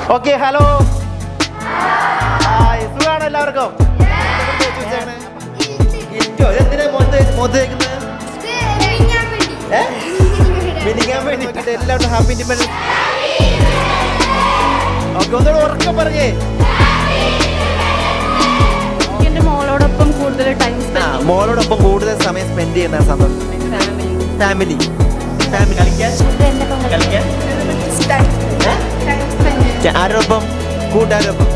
Okay hello hi സുഖാണോ എല്ലാവർക്കും ഗിൽറ്റോ ഇതെന്തിനാ മുഖത്ത് മുഖത്ത് തേക്കുന്നത് ഏ? മിനിങ്ങാൻ വേണ്ടിയിട്ട് എല്ലാവരും ഹാപ്പി ഇൻഡിപെൻഡൻസ് ഓക്കെ ഒന്നുകൂടെ ഉറക്കം പറഞ്ഞേ എന്റെ മോളോടൊപ്പം കൂടുതൽ ടൈം ആ മോളോടൊപ്പം കൂടുതൽ സമയം സ്പെൻഡ് ചെയ്യുന്ന സന്തോഷം ഫാമിലി ഫാമിലി കളിക്കാൻ കളിക്കാൻ ഏ? ചെ- ആരോടൊപ്പം കൂട്ടുകാരൊപ്പം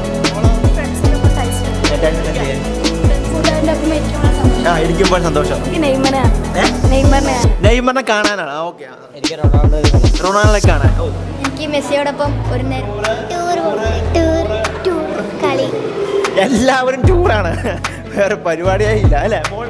ആ ഇരിക്കുമ്പോൾ സന്തോഷം നെയ്മനാണ് ഏ? നെയ്മറിനെയാണ് നെയ്മറിനെ കാണാനാണ് ഓക്കെ എനിക്ക് റൊണാൾഡോ റൊണാൾഡോയെ കാണാൻ ഓ എനിക്ക് മെസ്സിയോടൊപ്പം ഒരു നേരം ടൂർ ടൂർ ടൂർ കളി എല്ലാവരും ടൂറാണ് വേറെ പരിപാടിയേ ഇല്ല അല്ലേ മോൾ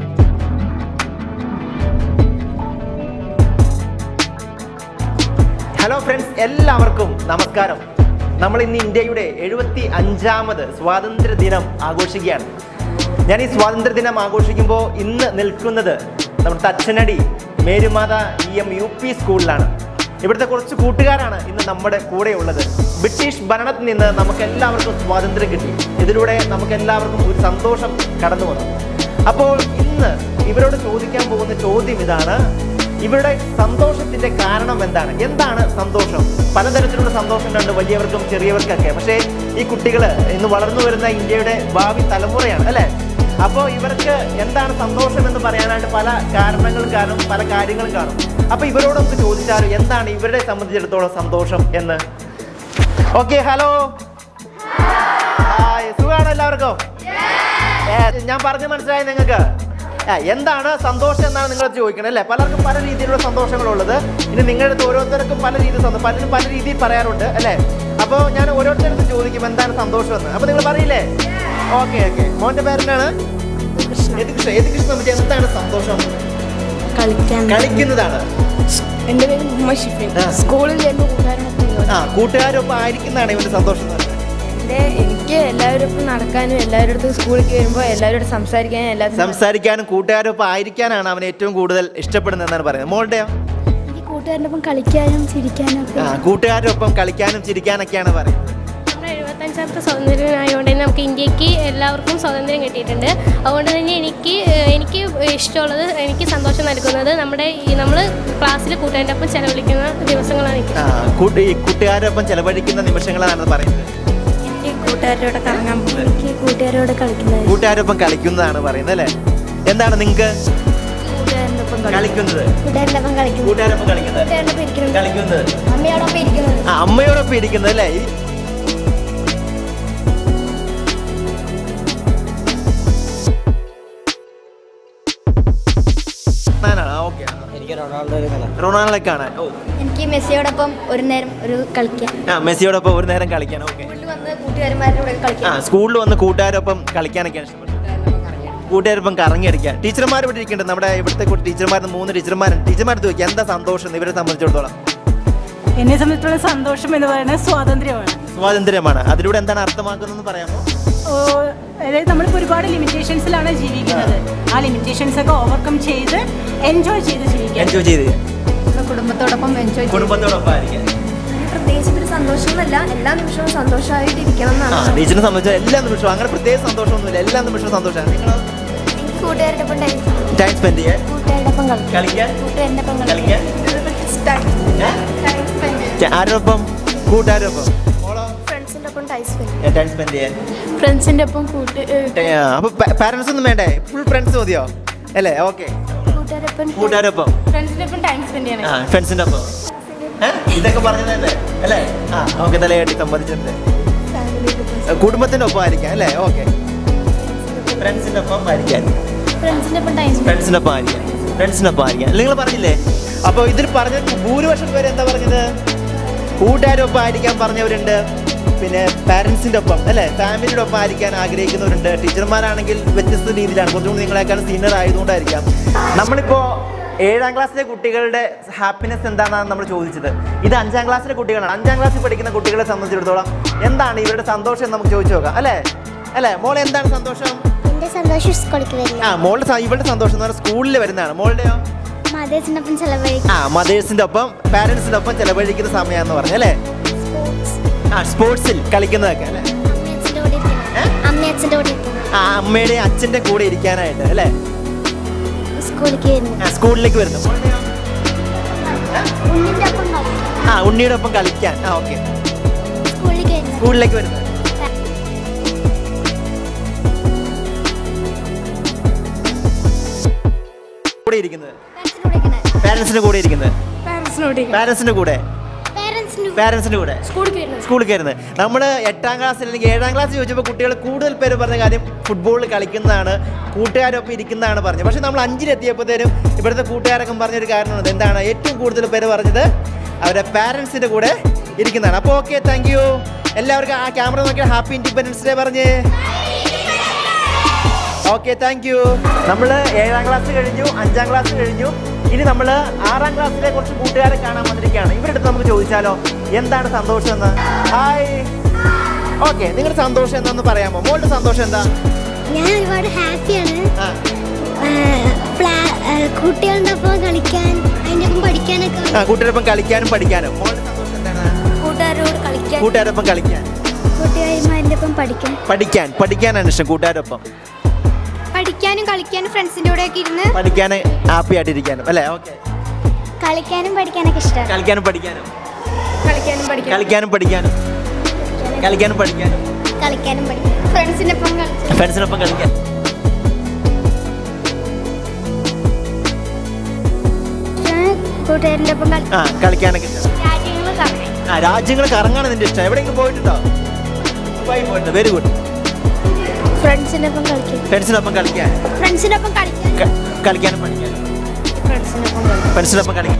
ഹലോ ഫ്രണ്ട്സ് എല്ലാവർക്കും നമസ്കാരം നമ്മൾ ഇന്ന് ഇന്ത്യയുടെ എഴുപത്തി അഞ്ചാമത് സ്വാതന്ത്ര്യ ദിനം ആഘോഷിക്കുകയാണ് ഞാൻ ഈ സ്വാതന്ത്ര്യ ദിനം ആഘോഷിക്കുമ്പോൾ ഇന്ന് നിൽക്കുന്നത് നമ്മുടെ തച്ചനടി മേരുമാത ഇ എം യു പി സ്കൂളിലാണ് ഇവിടുത്തെ കുറച്ച് കൂട്ടുകാരാണ് ഇന്ന് നമ്മുടെ കൂടെയുള്ളത് ബ്രിട്ടീഷ് ഭരണത്തിൽ നിന്ന് നമുക്ക് എല്ലാവർക്കും സ്വാതന്ത്ര്യം കിട്ടി ഇതിലൂടെ നമുക്ക് എല്ലാവർക്കും ഒരു സന്തോഷം കടന്നു വന്നു അപ്പോൾ ഇന്ന് ഇവരോട് ചോദിക്കാൻ പോകുന്ന ചോദ്യം ഇതാണ് ഇവരുടെ സന്തോഷത്തിന്റെ കാരണം എന്താണ് എന്താണ് സന്തോഷം പലതരത്തിലുള്ള സന്തോഷങ്ങളുണ്ട് വലിയവർക്കും ചെറിയവർക്കൊക്കെ പക്ഷേ ഈ കുട്ടികൾ ഇന്ന് വളർന്നു വരുന്ന ഇന്ത്യയുടെ ഭാവി തലമുറയാണ് അല്ലേ അപ്പോൾ ഇവർക്ക് എന്താണ് സന്തോഷം എന്ന് പറയാനായിട്ട് പല കാരണങ്ങളും കാണും പല കാര്യങ്ങളും കാണും അപ്പോൾ ഇവരോട് നമുക്ക് ചോദിച്ചാൽ എന്താണ് ഇവരെ സംബന്ധിച്ചിടത്തോളം സന്തോഷം എന്ന് ഓക്കെ ഹലോ ഹായ് സുഖാണോ എല്ലാവർക്കും ഏ, ഞാൻ പറഞ്ഞു മനസ്സിലായി നിങ്ങൾക്ക് ഏ, എന്താണ് സന്തോഷം എന്നാണ് നിങ്ങൾ ചോദിക്കുന്നത് അല്ലേ പലർക്കും പല രീതിയിലുള്ള സന്തോഷങ്ങളുള്ളത് ഇനി നിങ്ങളുടെ അടുത്ത് ഓരോരുത്തർക്കും പല രീതിയിൽ സന്തോഷം പലരും പല രീതിയിൽ പറയാറുണ്ട് അല്ലേ അപ്പോൾ ഞാൻ ഓരോരുത്തരുടെ ചോദിക്കും എന്താണ് സന്തോഷം എന്ന് അപ്പോൾ നിങ്ങൾ പറയില്ലേ ഓക്കെ ഓക്കെ മോന്റെ പേരെന്താണ് യതികൃഷ്ണ യതികൃഷ്ണ നമുക്ക് എന്താണ് സന്തോഷം കളിക്കാൻ കളിക്കുന്നതാണ് എന്റെ പേര് മുഹമ്മദ് ഷിഫിൻ ആ. സ്കൂളിൽ ചേർന്ന് കൂട്ടുകാരനൊപ്പം ആ കൂട്ടുകാരൊപ്പം ആയിരിക്കുന്നതാണ് ഇവന്റെ സന്തോഷം എന്ന് പറയുന്നത് എന്റെ എനിക്ക് എല്ലാവരും നടക്കാനും എല്ലാവരുടെ അടുത്ത് സ്കൂളിൽ വരുമ്പോൾ എല്ലാവരോടും സംസാരിക്കാനും എല്ലാവരും സംസാരിക്കാനും കൂട്ടുകാരൊപ്പം ആയിരിക്കാനാണ് അവൻ ഏറ്റവും കൂടുതൽ ഇഷ്ടപ്പെടുന്നത് എന്നാണ് പറയുന്നത് മോളുടെയോ എനിക്ക് കൂട്ടുകാരുടെ ഒപ്പം കളിക്കാനും ചിരിക്കാനും ഒക്കെ ആ കൂട്ടുകാരൊപ്പം കളിക്കാനും ചിരിക്കാനൊക്കെയാണ് പറയുന്നത് നമ്മുടെ എഴുപത്തഞ്ചാമത്തെ സ്വാതന്ത്ര്യമായതുകൊണ്ട് തന്നെ നമുക്ക് ഇന്ത്യക്ക് എല്ലാവർക്കും സ്വാതന്ത്ര്യം കിട്ടിയിട്ടുണ്ട് അതുകൊണ്ട് തന്നെ എനിക്ക് ഏഹ്, എനിക്ക് ഇഷ്ടമുള്ളത് എനിക്ക് സന്തോഷം നൽകുന്നത് നമ്മുടെ ഈ നമ്മൾ ക്ലാസ്സിൽ കൂട്ടുകാരുടെ ഒപ്പം ചെലവഴിക്കുന്ന ദിവസങ്ങളാണ് എനിക്ക് ആ, കൂട്ട്- ഈ കൂട്ടുകാരൊപ്പം ചെലവഴിക്കുന്ന നിമിഷങ്ങളാണ് പറയുന്നത് എനിക്ക് കൂട്ടുകാരുടെ കറങ്ങാൻ പോകും എനിക്ക് കൂട്ടുകാരോട് കളിക്കുന്നത് കൂട്ടുകാരൊപ്പം കളിക്കുന്നതാണ് പറയുന്നത് അല്ലേ എന്താണ് നിങ്ങൾക്ക് കൂട്ടുകാരുടെ ഒപ്പം കളി കളിക്കുന്നത് കൂട്ടുകാരുടെ ഒപ്പം കളിക്കുന്നത് കൂട്ടുകാരൊപ്പം കളിക്കുന്നത് കൂട്ടുകാരുടെ ഒപ്പം ഇരിക്കുന്നത് കളിക്കുന്നത് അമ്മയോടൊപ്പം ഇരിക്കുന്നത് ആ അമ്മയോടൊപ്പം ഇരിക്കുന്നത് അല്ലേ ഈ- കാണാനാണ്. ആ, okay. എനിക്ക് റൊണാൾഡോ കാണാം റൊണാൾഡോയെ കാണാൻ ഓ എനിക്ക് മെസ്സിയോടൊപ്പം ഒരു നേരം ഒരു കളിക്കാൻ ആ മെസ്സിയോടൊപ്പം ഒരു നേരം കളിക്കാൻ ഓക്കെ സ്കൂളിൽ വന്ന് കൂട്ടുകാരന്മാരുടെ കൂടെ ആ കളിക്കാൻ സ്കൂളിൽ വന്ന് കൂട്ടുകാരൊപ്പം കളിക്കാനൊക്കെയാണ് ഇഷ്ടപ്പെടുന്നത് കൂട്ടുകാരൊപ്പം കറങ്ങിയടിക്കുക ടീച്ചർമാർ ഇവിടെ ഇരിക്കുന്നുണ്ട് നമ്മുടെ ഇവിടുത്തെ കു- ടീച്ചർമാർ മൂന്ന് ടീച്ചർമാരുണ്ട് ടീച്ചർമാർ ചോദിക്കുക എന്താ സന്തോഷം എന്ന് ഇവരെ സംബന്ധിച്ചിടത്തോളം എന്നെ സംബന്ധിച്ചിടത്തോളം സന്തോഷം എന്ന് പറയുന്നത് സ്വാതന്ത്ര്യമാണ് സ്വാതന്ത്ര്യമാണ് അതിലൂടെ എന്താണ് അർത്ഥമാക്കുന്നതെന്ന് പറയാമോ ഓ, അതായത് നമ്മളിപ്പോൾ ഒരുപാട് ലിമിറ്റേഷൻസിലാണ് ജീവിക്കുന്നത് ആ ലിമിറ്റേഷൻസ് ഒക്കെ ഓവർകം ചെയ്ത് എൻജോയ് ചെയ്ത് ജീവിക്കാൻ എൻജോയ് ചെയ്ത് കുടുംബത്തോടൊപ്പം എൻജോയ് കുടുംബത്തോടൊപ്പം ആയിരിക്കാം പ്രത്യേകിച്ച് ഒരു സന്തോഷമൊന്നുമല്ല എല്ലാ നിമിഷവും സന്തോഷമായിട്ടിരിക്കണം ആ ടീച്ചറിനെ സംബന്ധിച്ച എല്ലാ നിമിഷവും അങ്ങനെ പ്രത്യേക സന്തോഷമൊന്നുമില്ല എല്ലാ നിമിഷവും സന്തോഷമാണ് നിങ്ങൾ എനിക്ക് കൂട്ടുകാരുടെ ഒപ്പം ടൈം ടൈം സ്പെൻഡ് ചെയ്യാൻ കൂട്ടുകാരുടെ ഒപ്പം കളിക്കാൻ കളിക്കാൻ കൂട്ടുകാരുടെ ഒപ്പം കളിക്കാൻ ഏ? ചെ- ആരോടൊപ്പം കൂട്ടുകാരൊപ്പം ഫ്രണ്ട്സിന്റെ ഒപ്പം ടൈം സ്പെൻഡ് ടൈം സ്പെൻഡ് ചെയ്യാൻ ഫ്രണ്ട്സിന്റെ ഒപ്പം കൂട്ട് ഏ, അപ്പൊ പാരന്റ്സ് ഒന്നും വേണ്ടേ ഫുൾ ഫ്രണ്ട്സ് മതിയോ അല്ലേ ഓക്കെ കൂട്ടുകാരൊപ്പം കൂട്ടുകാരൊപ്പം ഫ്രണ്ട്സിന്റെ ഒപ്പം ടൈം സ്പെൻഡ് ചെയ്യണം ആ ഫ്രണ്ട്സിന്റെ ഒപ്പം ഏ? ഇതൊക്കെ പറഞ്ഞതല്ലേ അല്ലേ ആ ഓക്കെ തലയാട്ടി സമ്മതിച്ചിട്ടുണ്ട് ഏ, കുടുംബത്തിന്റെ ഒപ്പം ആയിരിക്കാം അല്ലേ ഓക്കെ ഫ്രണ്ട്സിന്റെ ഒപ്പം ആയിരിക്കാൻ ഫ്രണ്ട്സിന്റെ ഒപ്പം ടൈം ഫ്രണ്ട്സിന്റെ ഒപ്പം ആയിരിക്കാം ഫ്രണ്ട്സിന്റെ ഒപ്പം ആയിരിക്കാം നിങ്ങൾ പറഞ്ഞില്ലേ അപ്പോൾ ഇതിൽ പറഞ്ഞ ഭൂരിപക്ഷം പേര് എന്താ പറഞ്ഞത് കൂട്ടുകാരൊപ്പം ആയിരിക്കാൻ പറഞ്ഞവരുണ്ട് പിന്നെ പാരൻസിൻ്റെ ഒപ്പം അല്ലേ ഫാമിലിയുടെ ഒപ്പം ആയിരിക്കാൻ ആഗ്രഹിക്കുന്നവരുണ്ട് ടീച്ചർമാരാണെങ്കിൽ വ്യത്യസ്ത രീതിയിലാണ് കുറച്ചുകൂടി നിങ്ങളെക്കാൾ സീനിയർ ആയതുകൊണ്ടായിരിക്കാം നമ്മളിപ്പോൾ ഏഴാം ക്ലാസ്സിലെ കുട്ടികളുടെ ഹാപ്പിനെസ് എന്താണെന്നാണ് നമ്മൾ ചോദിച്ചത് ഇത് അഞ്ചാം ക്ലാസ്സിലെ കുട്ടികളാണ് അഞ്ചാം ക്ലാസ്സിൽ പഠിക്കുന്ന കുട്ടികളെ സംബന്ധിച്ചിടത്തോളം എന്താണ് ഇവരുടെ സന്തോഷം എന്ന് നമുക്ക് ചോദിച്ചു നോക്കാം അല്ലേ അല്ലേ മോളെ എന്താണ് സന്തോഷം എന്റെ സന്തോഷം സ്കൂളിലേക്ക് വരില്ല ആ മോളുടെ സ- ഇവളുടെ സന്തോഷം എന്ന് പറഞ്ഞാൽ സ്കൂളിൽ വരുന്നതാണ് മോളുടെയോ മദേഴ്സിനൊപ്പം ചെലവഴിക്കും ആ മദേഴ്സിന്റെ ഒപ്പം പാരന്റ്സിന്റെ ഒപ്പം ചെലവഴിക്കുന്ന സമയമെന്ന് പറഞ്ഞു അല്ലേ സ്പോർട്സ് ആ സ്പോർട്സിൽ കളിക്കുന്നതൊക്കെ അല്ലേ അമ്മയച്ഛൻ്റെ കൂടെ ഇരിക്കണം അമ്മയച്ഛൻ്റെ കൂടെ ഇരിക്കണം ആ അമ്മയുടെ അച്ഛൻ്റെ കൂടെ ഇരിക്കാനായിട്ട് അല്ലേ സ്കൂളിലേക്ക് വരുന്നു ആ സ്കൂളിലേക്ക് വരുന്നു ഉണ്ണിൻ്റെ ഒപ്പം കളിക്കും ആ ഉണ്ണിയുടെ ഒപ്പം കളിക്കാൻ ആ ഓക്കെ സ്കൂളിലേക്ക് വരുന്നു സ്കൂളിലേക്ക് വരുന്നത് കൂടെ ഇരിക്കുന്നത് പാരൻസിൻ്റെ കൂടെ ഇരിക്കണം പാരൻസിന്റെ കൂടെ ഇരിക്കുന്നത് പാരൻസിന്റെ കൂടെ പാരൻസിൻ്റെ പാരൻസിന്റെ കൂടെ സ്കൂളിൽ വരുന്നത് സ്കൂളിൽ കയറുന്നത് നമ്മൾ എട്ടാം ക്ലാസ്സിൽ അല്ലെങ്കിൽ ഏഴാം ക്ലാസ് ചോദിച്ചപ്പോൾ കുട്ടികൾ കൂടുതൽ പേര് പറഞ്ഞ കാര്യം ഫുട്ബോൾ കളിക്കുന്നതാണ് കൂട്ടുകാരൊപ്പം ഇരിക്കുന്നതാണ് പറഞ്ഞത് പക്ഷേ നമ്മൾ അഞ്ചിലെത്തിയപ്പോഴത്തേനും ഇവിടുത്തെ കൂട്ടുകാരൊക്കെ പറഞ്ഞൊരു കാരണമുണ്ട് എന്താണ് ഏറ്റവും കൂടുതൽ പേര് പറഞ്ഞത് അവരുടെ പാരൻസിൻ്റെ കൂടെ ഇരിക്കുന്നതാണ് അപ്പോൾ ഓക്കെ താങ്ക് യു എല്ലാവർക്കും ആ ക്യാമറ നോക്കിയാൽ ഹാപ്പി ഇൻഡിപെൻഡൻസ് ഡേ പറഞ്ഞേ ഓക്കെ താങ്ക് യു നമ്മൾ ഏഴാം ക്ലാസ് കഴിഞ്ഞു അഞ്ചാം ക്ലാസ് കഴിഞ്ഞു ഇനി നമ്മൾ ആറാം ക്ലാസ്സിലെ കുറച്ച് കൂട്ടുകാരെ കാണാൻ വന്നിരിക്കുകയാണ് ഇവരുടെ അടുത്ത് നമുക്ക് ചോദിച്ചാലോ എന്താണ് സന്തോഷം എന്ന് ഹായ് ഓക്കെ നിങ്ങളുടെ സന്തോഷം എന്താന്ന് പറയാമോ മോളുടെ സന്തോഷം എന്താ ഞാൻ ഒരുപാട് ഹാപ്പിയാണ് ആ, കുട്ടികളുടെ ഒപ്പം കളിക്കാൻ അതിൻ്റെ ഒപ്പം പഠിക്കാനൊക്കെ ആ കൂട്ടുകാരൊപ്പം കളിക്കാനും പഠിക്കാനും മോളുടെ സന്തോഷം എന്താണ് കൂട്ടുകാരോട് കളിക്കാൻ കൂട്ടുകാരൊപ്പം കളിക്കാൻ കൂട്ടുകാരിമാരുടെ ഒപ്പം പഠിക്കാൻ പഠിക്കാൻ പഠിക്കാനാണ് ഇഷ്ടം കൂട്ടുകാരൊപ്പം പഠിക്കാനും കളിക്കാനും ഫ്രണ്ട്സിൻ്റെ കൂടെ ഒക്കെ ഇരുന്ന് പഠിക്കാൻ ഹാപ്പി ആയിട്ടിരിക്കാനും അല്ലേ ഓക്കെ കളിക്കാനും പഠിക്കാനൊക്കെ ഇഷ്ടമാണ് കളിക്കാനും പഠിക്കാനും കളിക്കാനും പഠിക്കാനും കളിക്കാനും പഠിക്കാനും കളിക്കാനും പഠിക്കാനും കളിക്കാനും പഠിക്കാനും ഫ്രണ്ട്സിൻ്റെ ഒപ്പം കളിച്ച് ഫ്രണ്ട്സിനൊപ്പം കളിക്കാൻ കൂട്ടുകാരിൻ്റെ ഒപ്പം കളിക്കാൻ ആ കളിക്കാനൊക്കെ ഇഷ്ടം രാജ്യങ്ങൾ കറങ്ങാൻ ആ രാജ്യങ്ങൾ കറങ്ങാണ് നിന്റെ ഇഷ്ടം എവിടെയെങ്കിലും പോയിട്ടുണ്ടോ ദുബായി പോയിട്ടുണ്ട് വെരി ഗുഡ് ഫ്രണ്ട്സിൻ്റെ ഒപ്പം കളിക്കാൻ ഫ്രണ്ട്സിനൊപ്പം കളിക്കാൻ ഫ്രണ്ട്സിൻ്റെ ഒപ്പം കളിക്കാൻ ക- കളിക്കാനും പഠിക്കാനും ഫ്രണ്ട്സിനൊപ്പം കളിക്കും ഫ്രണ്ട്സിനൊപ്പം കളിക്കാൻ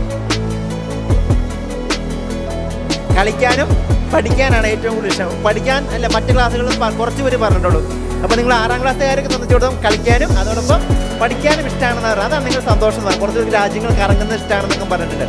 കളിക്കാനും പഠിക്കാനാണ് ഏറ്റവും കൂടുതൽ ഇഷ്ടം പഠിക്കാൻ അല്ല മറ്റ് ക്ലാസ്സുകളിൽ പ- കുറച്ച് പേര് പറഞ്ഞിട്ടുള്ളൂ അപ്പോൾ നിങ്ങൾ ആറാം ക്ലാസ്സുകാരൊക്കെ സംബന്ധിച്ചിടത്തോളം കളിക്കാനും അതോടൊപ്പം പഠിക്കാനും ഇഷ്ടമാണെന്ന് പറഞ്ഞാൽ അതാണ് നിങ്ങൾ സന്തോഷം എന്ന് പറഞ്ഞത്. കുറച്ച് രാജ്യങ്ങൾ കറങ്ങുന്നത് ഇഷ്ടമാണെന്നൊക്കെ പറഞ്ഞിട്ടുണ്ട്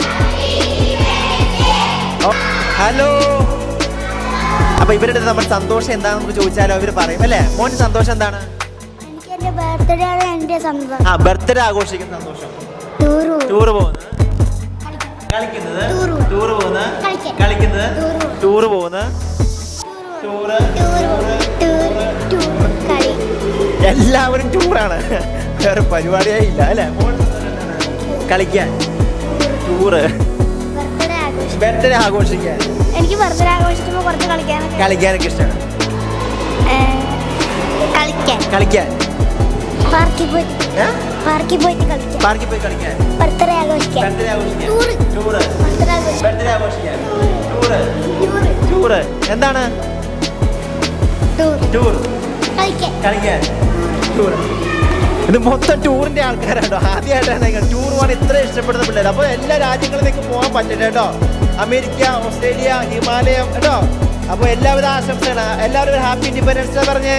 ഓ, ഹലോ അപ്പൊ ഇവരുടെ അടുത്ത് നമ്മൾ സന്തോഷം എന്താണെന്ന് നമുക്ക് ചോദിച്ചാലോ ഇവർ പറയും അല്ലേ മോന് സന്തോഷം എന്താണ് എനിക്ക് എൻ്റെ ബർത്ത്ഡേ ആണ് എൻ്റെ സന്തോഷം ആ ബർത്ത്ഡേ ആഘോഷിക്കുന്ന സന്തോഷം ടൂർ ടൂർ പോകുന്നത് കളിക്കുന്നത് Tour പോകുന്നത്. ടൂർ പോകുന്നത് കളിക്കാൻ. കളിക്കുന്നത് Tour പോകുന്നത്. ടൂർ പോകുന്നത് ടൂറ് ടൂർ ടൂർ കളി എല്ലാവരും ടൂറാണ് വേറെ പരിപാടിയേ ഇല്ല അല്ലേ മോൾ സന്തോഷം എന്താണ്? കളിക്കാൻ ടൂറ് ബർത്ത്ഡേ ആഘോഷം ബർത്ത്ഡേ ആഘോഷിക്കാൻ എനിക്ക് ബർത്ത്ഡേ ആഘോഷിക്കുമ്പോൾ കുറച്ച് കളിക്കാനൊക്കെ കളിക്കാനൊക്കെ ഇഷ്ടമാണ് ഏ, കളിക്കാൻ കളിക്കാൻ പാർക്കിൽ പോയി ഏ? പാർക്കിൽ പോയിട്ട് കളിക്കാൻ പാർക്കിൽ പോയി കളിക്കാൻ ബർത്ത്ഡേ ആഘോഷിക്കാൻ ബർത്ത്ഡേ ആഘോഷിക്കാൻ ടൂറ്. ടൂറ് ബർത്ത്ഡേ ആഘോഷിക്കാൻ ബർത്ത്ഡേ ആഘോഷിക്കാൻ ടൂറ് ടൂർ ടൂറ് എന്താണ് ടൂർ ടൂർ കളിക്കാൻ കളിക്കാൻ ടൂർ ഇത് മൊത്തം ടൂറിന്റെ ആൾക്കാരാട്ടോ ആദ്യമായിട്ടാണ് നിങ്ങൾ ടൂർ പോകാൻ ഇത്ര ഇഷ്ടപ്പെടുന്ന പിള്ളേർ അപ്പോൾ എല്ലാ രാജ്യങ്ങളിലേക്കും പോകാൻ പറ്റില്ല കേട്ടോ അമേരിക്ക ഓസ്ട്രേലിയ ഹിമാലയം കേട്ടോ അപ്പോൾ എല്ലാവിധ ആശംസകളാണ് എല്ലാവരും ഹാപ്പി ഇൻഡിപെൻഡൻസ് ഡേ പറഞ്ഞേ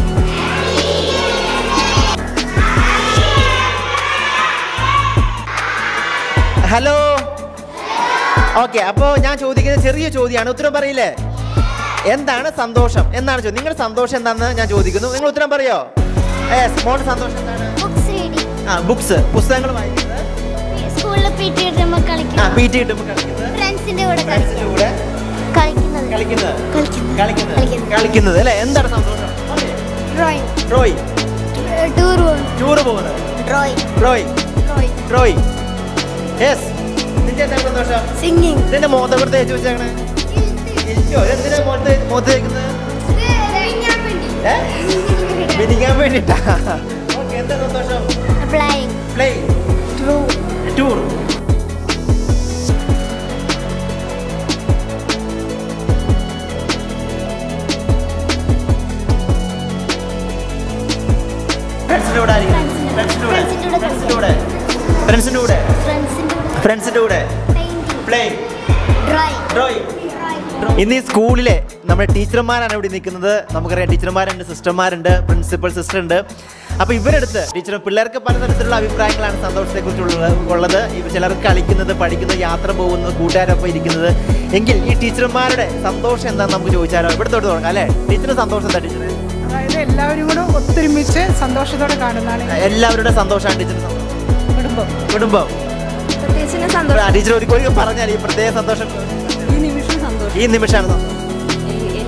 ഹലോ ഓക്കെ അപ്പോൾ ഞാൻ ചോദിക്കുന്നത് ചെറിയ ചോദ്യമാണ് ഉത്തരം പറയില്ലേ എന്താണ് സന്തോഷം എന്നാണ് ചോദ്യം നിങ്ങളുടെ സന്തോഷം എന്താണെന്ന് ഞാൻ ചോദിക്കുന്നു നിങ്ങൾ ഉത്തരം പറയോ യെസ് മോളുടെ സന്തോഷം എന്താണ് ബുക്സ് റീഡിങ് ആ ബുക്സ് പുസ്തകങ്ങൾ വായിക്കുന്നത് സ്കൂളിൽ പി ടി കിട്ടുമ്പോൾ ആ കളിക്കുന്നത് പി ടി കിട്ടുമ്പോൾ കളിക്കുന്നത് ഫ്രണ്ട്സിൻ്റെ കൂടെ ഫ്രണ്ട്സിൻ്റെ കൂടെ കളിക്കുന്നത് കളിക്കുന്നത് കളിക്കുന്നത് കളിക്കുന്നത് കളിക്കുന്നത്. കളിക്കുന്നത് അല്ലേ എന്താണ് സന്തോഷം ഡ്രോയിങ് റോയ് ടൂർ പോകുന്നു ടൂർ പോകുന്നത് ഡ്രോയിങ് റോയ് ഡ്രോയിങ് റോയ് യെസ് നിന്റെ എന്താണ് സന്തോഷം സിംഗിങ് ഇതിന്റെ മോത്ത കൂടെ തേച്ച് വെച്ചേക്കണേ ഇരിക്കോ എന്തിനാ മോത്ത് മോത്ത് തേക്കുന്നത് ഏ മിനിക്കാൻ വേണ്ടിട്ടാ ഓക്കെ എന്താ സന്തോഷം ഫ്ലൈങ് പ്ലേ ട്രൂ ടൂർ ഫ്രണ്ട്സിന്റെ കൂടെ ആയിരിക്കും ഫ്രണ്ട്സിന്റെ കൂടെ ഫ്രണ്ട്സിന്റെ കൂടെ ഫ്രണ്ട്സിന്റെ കൂടെ ഫ്രണ്ട്സിൻ്റെ കൂടെ ഫ്രണ്ട്സിന്റെ കൂടെ പെയിൻറ്റിങ് പ്ലേ ഡ്രോയിങ് ഡ്രോയിങ് ഇന്ന് ഈ സ്കൂളിലെ നമ്മുടെ ടീച്ചർമാരാണ് ഇവിടെ നിൽക്കുന്നത് നമുക്കറിയാം ടീച്ചർമാരുണ്ട് സിസ്റ്റർമാരുണ്ട് പ്രിൻസിപ്പൽ സിസ്റ്റർ ഉണ്ട് അപ്പോൾ ഇവരെടുത്ത് ടീച്ചർ പിള്ളേർക്ക് പലതരത്തിലുള്ള അഭിപ്രായങ്ങളാണ് സന്തോഷത്തെക്കുറിച്ചുള്ളത് ഉള്ളത് ഇവർ ചിലർക്ക് കളിക്കുന്നത് പഠിക്കുന്നത് യാത്ര പോകുന്നത് കൂട്ടുകാരൊപ്പം ഇരിക്കുന്നത് എങ്കിൽ ഈ ടീച്ചർമാരുടെ സന്തോഷം എന്താണെന്ന് നമുക്ക് ചോദിച്ചാലോ ഇവിടെ തൊട്ട് തുടങ്ങാം അല്ലേ ടീച്ചറിന്റെ സന്തോഷം എന്താ ടീച്ചറെ അതായത് എല്ലാവരും കൂടെ ഒത്തൊരുമിച്ച് സന്തോഷത്തോടെ കാണുന്നതാണ് എല്ലാവരുടെ സന്തോഷമാണ് ടീച്ചറിന്റെ സന്തോഷം കുടുംബം കുടുംബം പ്രത്യേകിച്ച് സന്തോഷം ആ, ടീച്ചർ ഒരിക്കലും പറഞ്ഞാൽ ഈ പ്രത്യേക സന്തോഷം ഈ നിമിഷം സന്തോഷം ഈ നിമിഷമാണ് സന്തോഷം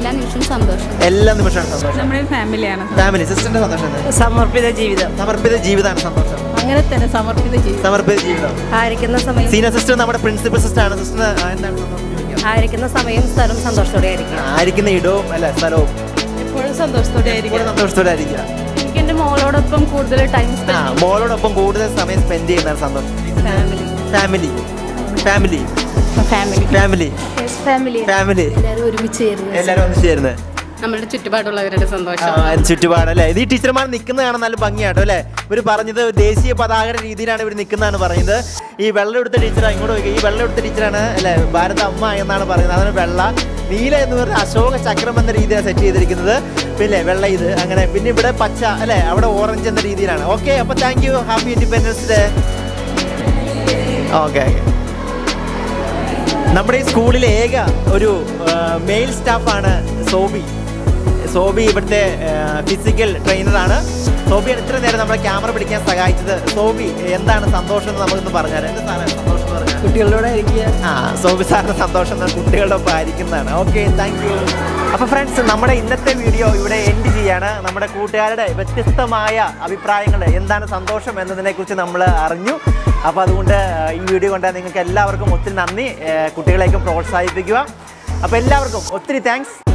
എല്ലാ നിമിഷവും സന്തോഷം എല്ലാ നിമിഷവും സന്തോഷം നമ്മുടെ ഫാമിലിയാണ് ഫാമിലി സിസ്റ്ററിന്റെ സന്തോഷം എന്ത്? സമർപ്പിത ജീവിതം സമർപ്പിത ജീവിതമാണ് സന്തോഷം അങ്ങനെ തന്നെ സമർപ്പിത ജീവിതം സമർപ്പിത ജീവിതം ആയിരിക്കുന്ന സമയം സീനിയർ സിസ്റ്റർ നമ്മുടെ പ്രിൻസിപ്പൽ സിസ്റ്റർ ആണ് സിസ്റ്റർ എന്താണ് സന്തോഷം ചോദിക്കുക? ആയിരിക്കുന്ന സമയം സ്ഥലം സന്തോഷത്തോടെ ആയിരിക്കും ആയിരിക്കുന്ന ഇടവും അല്ല സ്ഥലവും എപ്പോഴും സന്തോഷത്തോടെ കൂടെ സന്തോഷത്തോടെ ആയിരിക്കുക എനിക്ക് എൻ്റെ മോളോടൊപ്പം കൂടുതൽ ടൈം ആ മോളോടൊപ്പം കൂടുതൽ സമയം സ്പെൻഡ് ചെയ്യുന്നതാണ് സന്തോഷം family family family family family family family എല്ലാവരും ഒരുമിച്ച് ചേരുന്നത് എല്ലാവരും ഒന്ന് ചേരുന്നത് നമ്മുടെ ചുറ്റുപാടുള്ളവരുടെ സന്തോഷം ആ, ചുറ്റുപാട് അല്ലേ ഇത് ഈ ടീച്ചർമാർ നിൽക്കുന്ന കാണാൻ നല്ല ഭംഗിയാട്ടോ അല്ലേ ഇവർ പറഞ്ഞത് ദേശീയ പതാകയുടെ രീതിയിലാണ് ഇവർ നിൽക്കുന്നതാണ് പറയുന്നത് ഈ വെള്ളം എടുത്ത ടീച്ചറാണ് ഇങ്ങോട്ട് നോക്കി ഈ വെള്ളം എടുത്ത ടീച്ചറാണ് അല്ലേ ഭാരത അമ്മ എന്നാണ് പറയുന്നത് അതാണ് വെള്ള നീല എന്ന് പറഞ്ഞ അശോക ചക്രം എന്ന രീതിയിലാണ് സെറ്റ് ചെയ്തിരിക്കുന്നത് പിന്നെ വെള്ള ഇത് അങ്ങനെ പിന്നെ ഇവിടെ പച്ച അല്ലേ അവിടെ ഓറഞ്ച് എന്ന രീതിയിലാണ് ഓക്കെ അപ്പോൾ thank you happy independence day okay okay നമ്മുടെ ഈ സ്കൂളിലെ ഏക ഒരു മെയിൽ സ്റ്റാഫാണ് സോബി സോബി ഇവിടുത്തെ ഫിസിക്കൽ ട്രെയിനറാണ് സോബിയാണ് ഇത്ര നേരം നമ്മുടെ ക്യാമറ പിടിക്കാൻ സഹായിച്ചത് സോബി എന്താണ് സന്തോഷം എന്ന് നമുക്കൊന്ന് പറഞ്ഞാൽ എന്ത് സാധനം സന്തോഷം എന്ന് പറഞ്ഞാൽ കുട്ടികളുടെ ആയിരിക്കുക ആ സോബി സാറിന് സന്തോഷം എന്ന് കുട്ടികളുടെ ഒപ്പം ആയിരിക്കുന്നതാണ് ഓക്കെ താങ്ക് യു അപ്പോൾ ഫ്രണ്ട്സ് നമ്മുടെ ഇന്നത്തെ വീഡിയോ ഇവിടെ എൻഡ് ചെയ്യാണ് നമ്മുടെ കൂട്ടുകാരുടെ വ്യത്യസ്തമായ അഭിപ്രായങ്ങൾ എന്താണ് സന്തോഷം എന്നതിനെക്കുറിച്ച് നമ്മൾ അറിഞ്ഞു അപ്പോൾ അതുകൊണ്ട് ആ, ഈ വീഡിയോ കൊണ്ട് നിങ്ങൾക്ക് എല്ലാവർക്കും ഒത്തിരി നന്ദി ആ, കുട്ടികളെയൊക്കെ പ്രോത്സാഹിപ്പിക്കുക അപ്പോൾ എല്ലാവർക്കും ഒത്തിരി താങ്ക്സ്